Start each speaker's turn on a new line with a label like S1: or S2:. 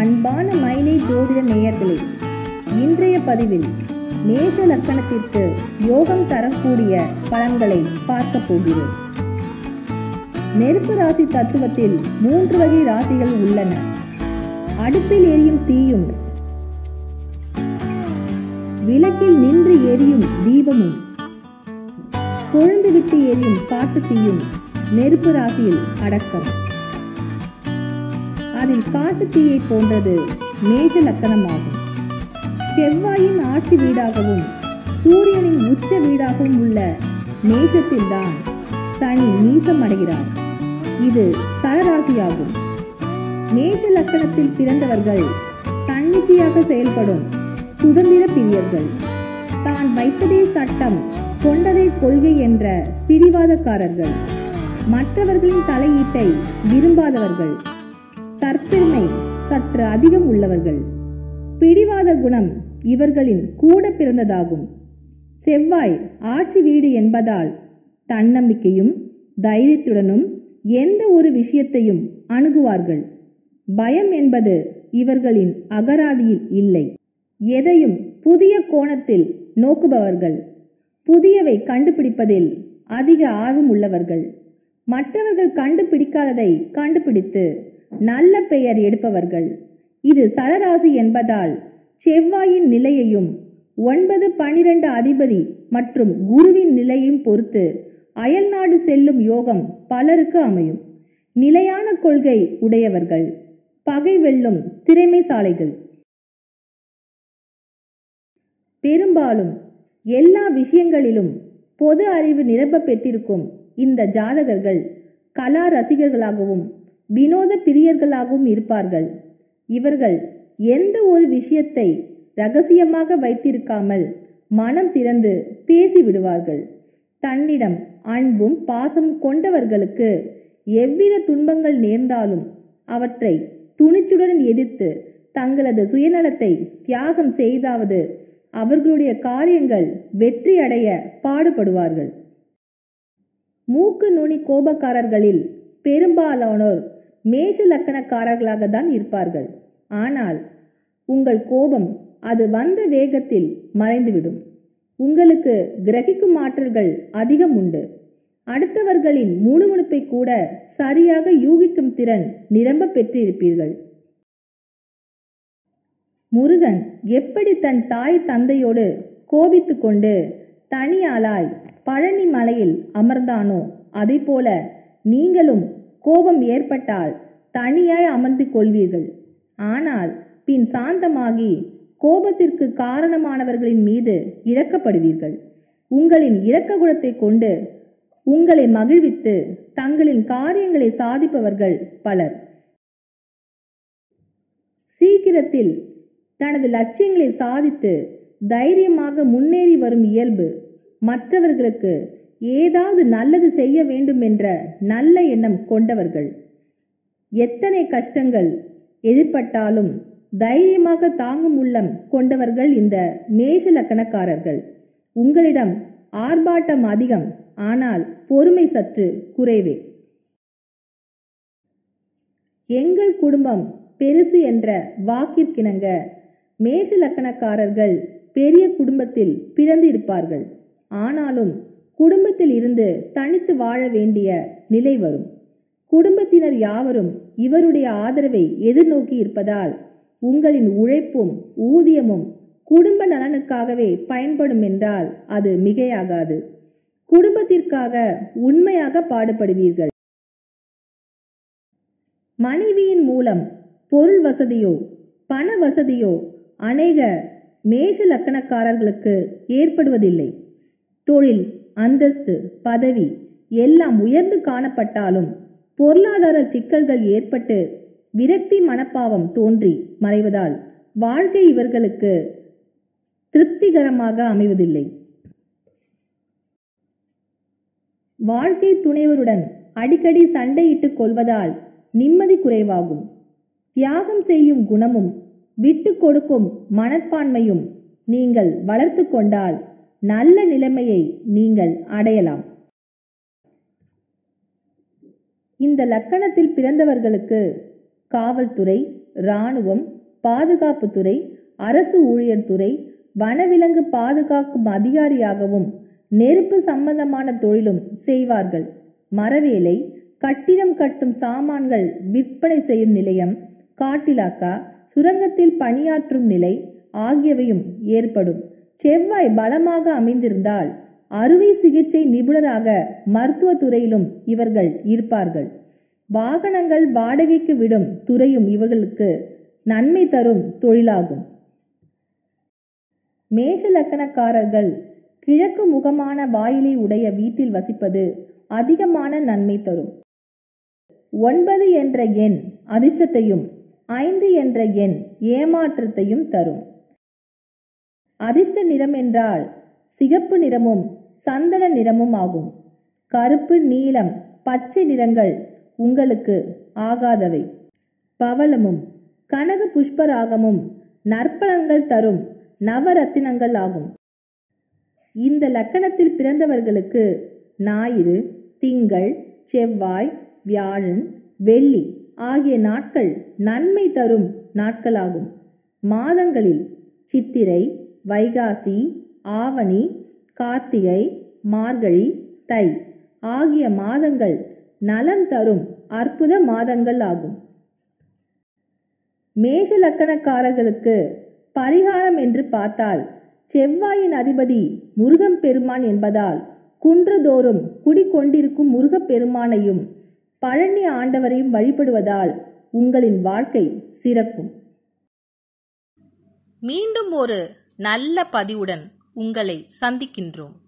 S1: அன்பான மைனை ஜோதிட நேயர்களே இன்றைய பதிவில் மேஷ லக்கணத்திற்கு யோகம் தரக்கூடிய பலன்களை பார்க்க போகிறோம் நெருப்பு ராசி தத்துவத்தில் மூன்று வகை ராசிகள் உள்ளன அடுப்பில் எரியும் தீயும் விளக்கில் நின்று எரியும் தீபமும் கொழுந்து விட்டு எரியும் காட்டு தீயும் நெருப்பு ராசியில் அடக்கம் அதில் காட்டு தீயை போன்றது மேஷ லக்கணமாகும் செவ்வாயின் ஆட்சி வீடாகவும் சூரியனின் உச்ச வீடாகவும் உள்ள மேஷத்தில்தான் சனி நீசம் அடைகிறார் இது சரராசியாகும் மேஷ லக்கணத்தில் பிறந்தவர்கள் தன்னிச்சையாக செயல்படும் சுதந்திர பிரியர்கள் தான் வைத்ததே சட்டம் கொண்டதே கொள்கை என்ற பிடிவாதக்காரர்கள் மற்றவர்களின் தலையீட்டை விரும்பாதவர்கள் தற்பெருமை சற்று அதிகம் உள்ளவர்கள் பிடிவாத குணம் இவர்களின் கூட பிறந்ததாகும் செவ்வாய் ஆட்சி வீடு என்பதால் தன்னம்பிக்கையும் தைரியத்துடனும் எந்த ஒரு விஷயத்தையும் அணுகுவார்கள் பயம் என்பது இவர்களின் அகராதியில் இல்லை எதையும் புதிய கோணத்தில் நோக்குபவர்கள் புதியவை கண்டுபிடிப்பதில் அதிக ஆர்வம் உள்ளவர்கள் மற்றவர்கள் கண்டுபிடிக்காததை கண்டுபிடித்து நல்ல பெயர் எடுப்பவர்கள் இது சரராசி என்பதால் செவ்வாயின் நிலையையும் ஒன்பது பனிரெண்டு அதிபதி மற்றும் குருவின் நிலையும் பொறுத்து அயல்நாடு செல்லும் யோகம் பலருக்கு அமையும் நிலையான கொள்கை உடையவர்கள் பகை வெல்லும் திறமைசாலைகள் பெரும்பாலும் எல்லா விஷயங்களிலும் பொது அறிவு நிரம்ப பெற்றிருக்கும் இந்த ஜாதகர்கள் கலா ரசிகர்களாகவும் வினோத பிரியர்களாகவும் இருப்பார்கள் இவர்கள் எந்த ஒரு விஷயத்தை ரகசியமாக வைத்திருக்காமல் மனம் திறந்து பேசி விடுவார்கள் தன்னிடம் அன்பும் பாசம் கொண்டவர்களுக்கு எவ்வித துன்பங்கள் நேர்ந்தாலும் அவற்றை துணிச்சுடன் எதிர்த்து தங்களது சுயநலத்தை தியாகம் செய்தாவது அவர்களுடைய காரியங்கள் வெற்றி அடைய பாடுபடுவார்கள் மூக்கு நுனி கோபக்காரர்களில் பெரும்பாலானோர் மேஷ லக்கணக்காரர்களாக தான் இருப்பார்கள் ஆனால் உங்கள் கோபம் அது வந்த வேகத்தில் மறைந்துவிடும் உங்களுக்கு கிரகிக்கும் ஆற்றல்கள் அதிகம் உண்டு அடுத்தவர்களின் முணுமுணுப்பை கூட சரியாக யூகிக்கும் திறன் நிரம்ப பெற்றிருப்பீர்கள் முருகன் எப்படி தன் தாய் தந்தையோடு கோபித்து கொண்டு தனியாளாய் பழனி மலையில் அமர்ந்தானோ போல நீங்களும் கோபம் ஏற்பட்டால் தனியாய் அமர்ந்து கொள்வீர்கள் ஆனால் பின் சாந்தமாகி கோபத்திற்கு காரணமானவர்களின் மீது இறக்கப்படுவீர்கள் உங்களின் இரக்க குணத்தை கொண்டு உங்களை மகிழ்வித்து தங்களின் காரியங்களை சாதிப்பவர்கள் பலர் சீக்கிரத்தில் தனது லட்சியங்களை சாதித்து தைரியமாக முன்னேறி வரும் இயல்பு மற்றவர்களுக்கு ஏதாவது நல்லது செய்ய வேண்டும் என்ற நல்ல எண்ணம் கொண்டவர்கள் எத்தனை கஷ்டங்கள் எதிர்பட்டாலும் தைரியமாக தாங்கும் உள்ளம் கொண்டவர்கள் இந்த மேஷ லக்கணக்காரர்கள் உங்களிடம் ஆர்ப்பாட்டம் அதிகம் ஆனால் பொறுமை சற்று குறைவே எங்கள் குடும்பம் பெருசு என்ற வாக்கிற்கிணங்க மேஷ லக்கணக்காரர்கள் பெரிய குடும்பத்தில் பிறந்திருப்பார்கள் ஆனாலும் குடும்பத்தில் இருந்து தனித்து வாழ வேண்டிய நிலை வரும் குடும்பத்தினர் யாவரும் இவருடைய ஆதரவை எதிர்நோக்கி இருப்பதால் உங்களின் உழைப்பும் ஊதியமும் குடும்ப நலனுக்காகவே பயன்படும் என்றால் அது மிகையாகாது குடும்பத்திற்காக உண்மையாக பாடுபடுவீர்கள் மனைவியின் மூலம் பொருள் வசதியோ பண வசதியோ அநேக மேஷ லக்கணக்காரர்களுக்கு ஏற்படுவதில்லை தொழில் அந்தஸ்து பதவி எல்லாம் உயர்ந்து காணப்பட்டாலும் பொருளாதார சிக்கல்கள் ஏற்பட்டு விரக்தி மனப்பாவம் தோன்றி மறைவதால் வாழ்க்கை இவர்களுக்கு திருப்திகரமாக அமைவதில்லை வாழ்க்கை துணைவருடன் அடிக்கடி சண்டையிட்டுக் கொள்வதால் நிம்மதி குறைவாகும் தியாகம் செய்யும் குணமும் விட்டு கொடுக்கும் மனப்பான்மையும் நீங்கள் வளர்த்து கொண்டால் நல்ல நிலைமையை நீங்கள் அடையலாம் இந்த லக்கணத்தில் பிறந்தவர்களுக்கு காவல்துறை இராணுவம் பாதுகாப்புத்துறை அரசு ஊழியர் துறை வனவிலங்கு பாதுகாக்கும் அதிகாரியாகவும் நெருப்பு சம்பந்தமான தொழிலும் செய்வார்கள் மரவேலை கட்டிடம் கட்டும் சாமான்கள் விற்பனை செய்யும் நிலையம் காட்டிலாக்கா சுரங்கத்தில் பணியாற்றும் நிலை ஆகியவையும் ஏற்படும் செவ்வாய் பலமாக அமைந்திருந்தால் அறுவை சிகிச்சை நிபுணராக மருத்துவ துறையிலும் இவர்கள் இருப்பார்கள் வாகனங்கள் வாடகைக்கு விடும் துறையும் இவர்களுக்கு நன்மை தரும் தொழிலாகும் மேஷ லக்கணக்காரர்கள் கிழக்கு முகமான வாயிலை உடைய வீட்டில் வசிப்பது அதிகமான நன்மை தரும் ஒன்பது என்ற எண் அதிர்ஷ்டத்தையும் ஐந்து என்ற எண் ஏமாற்றத்தையும் தரும் அதிர்ஷ்ட நிறம் என்றால் சிகப்பு நிறமும் சந்தன நிறமும் ஆகும் கருப்பு நீலம் பச்சை நிறங்கள் உங்களுக்கு ஆகாதவை பவளமும் கனக புஷ்பராகமும் நற்பலன்கள் தரும் நவரத்தினங்கள் ஆகும் இந்த லக்கணத்தில் பிறந்தவர்களுக்கு ஞாயிறு திங்கள் செவ்வாய் வியாழன் வெள்ளி ஆகிய நாட்கள் நன்மை தரும் நாட்களாகும் மாதங்களில் சித்திரை வைகாசி ஆவணி கார்த்திகை மார்கழி தை ஆகிய மாதங்கள் நலம் தரும் அற்புத மாதங்கள் ஆகும் மேஷ லக்கணக்காரர்களுக்கு பரிகாரம் என்று பார்த்தால் செவ்வாயின் அதிபதி முருகன் பெருமான் என்பதால் குன்றுதோறும் குடிக்கொண்டிருக்கும் முருகப் பெருமானையும் பழனி ஆண்டவரையும் வழிபடுவதால் உங்களின் வாழ்க்கை சிறக்கும்
S2: மீண்டும் ஒரு நல்ல பதிவுடன் உங்களை சந்திக்கின்றோம்